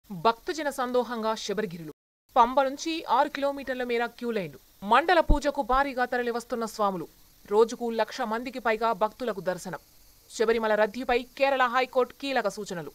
భక్తజన సందోహంగా శబరిగిరులు పంబ నుంచి ఆరు కిలోమీటర్ల మేర క్యూ లైన్లు మండల పూజకు భారీగా తరలివస్తున్న స్వాములు రోజుకు లక్ష మందికి పైగా భక్తులకు దర్శనం శబరిమల రద్దీపై కేరళ హైకోర్టు కీలక సూచనలు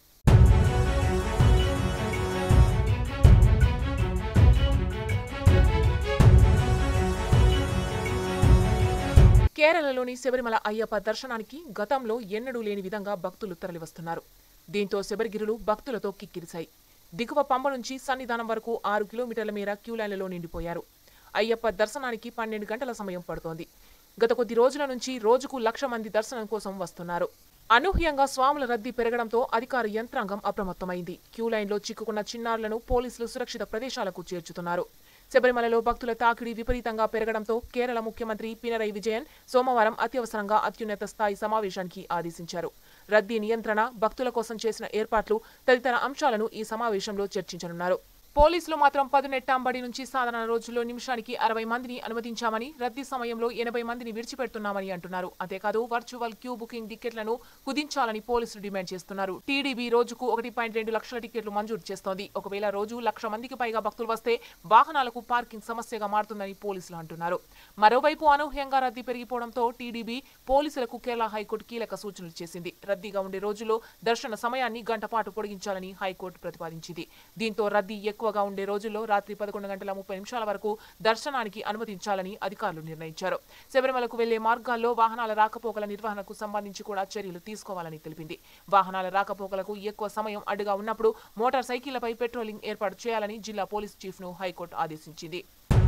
కేరళలోని శబరిమల అయ్యప్ప దర్శనానికి గతంలో ఎన్నడూ లేని విధంగా భక్తులు తరలివస్తున్నారు దీంతో శబరిగిరులు భక్తులతో కిక్కిరిశాయి దిగువ పంబ నుంచి సన్నిధానం వరకు ఆరు కిలోమీటర్ల మేర క్యూ లైన్లలో నిండిపోయారు అయ్యప్ప దర్శనానికి పన్నెండు గంటల సమయం పడుతోంది గత కొద్ది రోజుల నుంచి రోజుకు లక్ష మంది దర్శనం కోసం వస్తున్నారు అనూహ్యంగా స్వాముల రద్దీ పెరగడంతో అధికార యంత్రాంగం అప్రమత్తమైంది క్యూ లైన్లో చిక్కుకున్న చిన్నారులను పోలీసులు సురక్షిత ప్రదేశాలకు చేర్చుతున్నారు శబరిమలలో భక్తుల తాకిడి విపరీతంగా పెరగడంతో కేరళ ముఖ్యమంత్రి పినరయి విజయన్ సోమవారం అత్యవసరంగా అత్యున్నత స్థాయి సమావేశానికి ఆదేశించారు రద్దీ నియంత్రణ భక్తుల కోసం చేసిన ఏర్పాట్లు తదితర అంశాలను ఈ సమావేశంలో చర్చించనున్నారు పోలీసులు మాత్రం పదునెట్టాంబడి నుంచి సాధారణ రోజుల్లో నిమిషానికి అరవై మందిని అనుమతించామని రద్దీ సమయంలో ఎనభై మందిని విడిచిపెడుతున్నామని అంటున్నారు అంతేకాదు వర్చువల్ క్యూ బుకింగ్ టికెట్లను కుదించాలని పోలీసులు డిమాండ్ చేస్తున్నారు టీడీబీ రోజుకు ఒకటి పాయింట్ రెండు లక్షల టికెట్లు మంజూరు చేస్తోంది ఒకవేళ రోజు లక్ష మందికి పైగా భక్తులు వస్తే వాహనాలకు పార్కింగ్ సమస్యగా మారుతుందని పోలీసులు అంటున్నారు మరోవైపు అనూహ్యంగా రద్దీ పెరిగిపోవడంతో టీడీబీ పోలీసులకు కేరళ హైకోర్టు కీలక సూచనలు చేసింది రద్దీగా ఉండే రోజుల్లో దర్శన సమయాన్ని గంట పాటు పొడిగించాలని హైకోర్టు ప్రతిపాదించింది దీంతో రద్దీ ఎక్కువగా ఉండే రోజుల్లో రాత్రి పదకొండు గంటల ముప్పై నిమిషాల వరకు దర్శనానికి అనుమతించాలని అధికారులు నిర్ణయించారు శబరిమలకు వెళ్లే మార్గాల్లో వాహనాల రాకపోకల నిర్వహణకు సంబంధించి కూడా చర్యలు తీసుకోవాలని తెలిపింది వాహనాల రాకపోకలకు ఎక్కువ సమయం అడ్డుగా ఉన్నప్పుడు మోటార్ సైకిళ్లపై పెట్రోలింగ్ ఏర్పాటు చేయాలని జిల్లా పోలీస్ చీఫ్ ను హైకోర్టు ఆదేశించింది